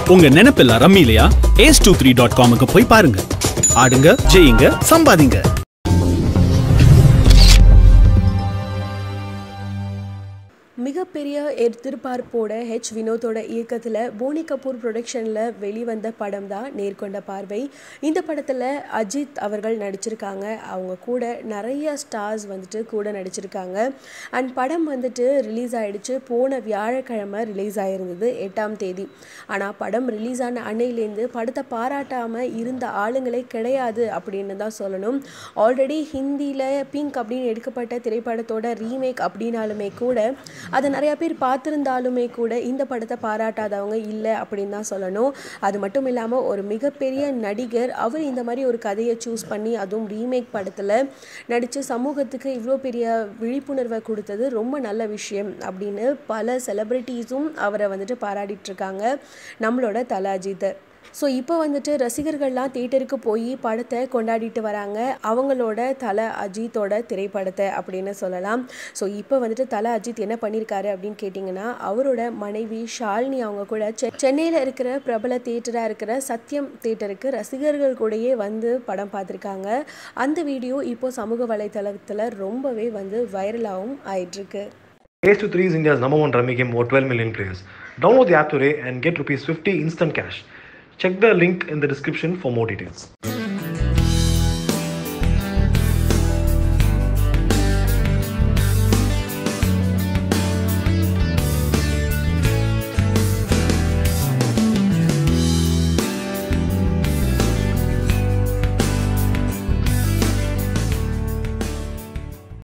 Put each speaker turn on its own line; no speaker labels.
உங்க நினைப்பெல்லாம் ரம்மி இல்லையா ஏஸ் டூ த்ரீ டாட் காமுக்கு போய் பாருங்க ஆடுங்க ஜெயிங்க சம்பாதிங்க
மிகப்பெரிய எதிர்பார்ப்போட ஹெச் வினோத்தோட இயக்கத்தில் போனி கபூர் ப்ரொடக்ஷனில் வெளிவந்த படம் தான் நேர்கொண்ட பார்வை இந்த படத்தில் அஜித் அவர்கள் நடிச்சிருக்காங்க அவங்க கூட நிறைய ஸ்டார்ஸ் வந்துட்டு கூட நடிச்சிருக்காங்க அண்ட் படம் வந்துட்டு ரிலீஸ் ஆயிடுச்சு போன வியாழக்கிழமை ரிலீஸ் ஆயிருந்தது எட்டாம் தேதி ஆனால் படம் ரிலீஸ் ஆன அன்னையிலேருந்து படத்தை பாராட்டாமல் இருந்த ஆளுங்களே கிடையாது அப்படின்னு தான் சொல்லணும் ஆல்ரெடி ஹிந்தியில் பிங்க் அப்படின்னு எடுக்கப்பட்ட திரைப்படத்தோட ரீமேக் அப்படின்னாலுமே கூட அதை நிறையா பேர் பார்த்துருந்தாலுமே கூட இந்த படத்தை பாராட்டாதவங்க இல்லை அப்படின்னு தான் சொல்லணும் அது மட்டும் இல்லாமல் ஒரு மிகப்பெரிய நடிகர் அவர் இந்த மாதிரி ஒரு கதையை சூஸ் பண்ணி அதுவும் ரீமேக் படத்தில் நடித்து சமூகத்துக்கு இவ்வளோ பெரிய விழிப்புணர்வை கொடுத்தது ரொம்ப நல்ல விஷயம் அப்படின்னு பல செலிப்ரிட்டிஸும் அவரை வந்துட்டு பாராட்டிட்டு இருக்காங்க நம்மளோட தல அஜித்தை ஸோ இப்போ வந்துட்டு ரசிகர்கள்லாம் தேட்டருக்கு போய் படத்தை கொண்டாடிட்டு வராங்க அவங்களோட தல அஜித்தோட திரைப்படத்தை அப்படின்னு சொல்லலாம் ஸோ இப்போ வந்துட்டு தல அஜித் என்ன பண்ணியிருக்காரு அப்படின்னு கேட்டிங்கன்னா அவரோட மனைவி ஷாலினி அவங்க கூட செ சென்னையில் இருக்கிற பிரபல தேட்டராக இருக்கிற சத்யம் தேட்டருக்கு ரசிகர்கள் கூடயே வந்து படம் பார்த்துருக்காங்க அந்த வீடியோ இப்போ சமூக வலைத்தளத்தில் ரொம்பவே வந்து வைரலாகவும் ஆயிட்டிருக்கு
Ace to 3 is India's number one rummy game over 12 million players. Download the app today and get rupees 50 instant cash. Check the link in the description for more details.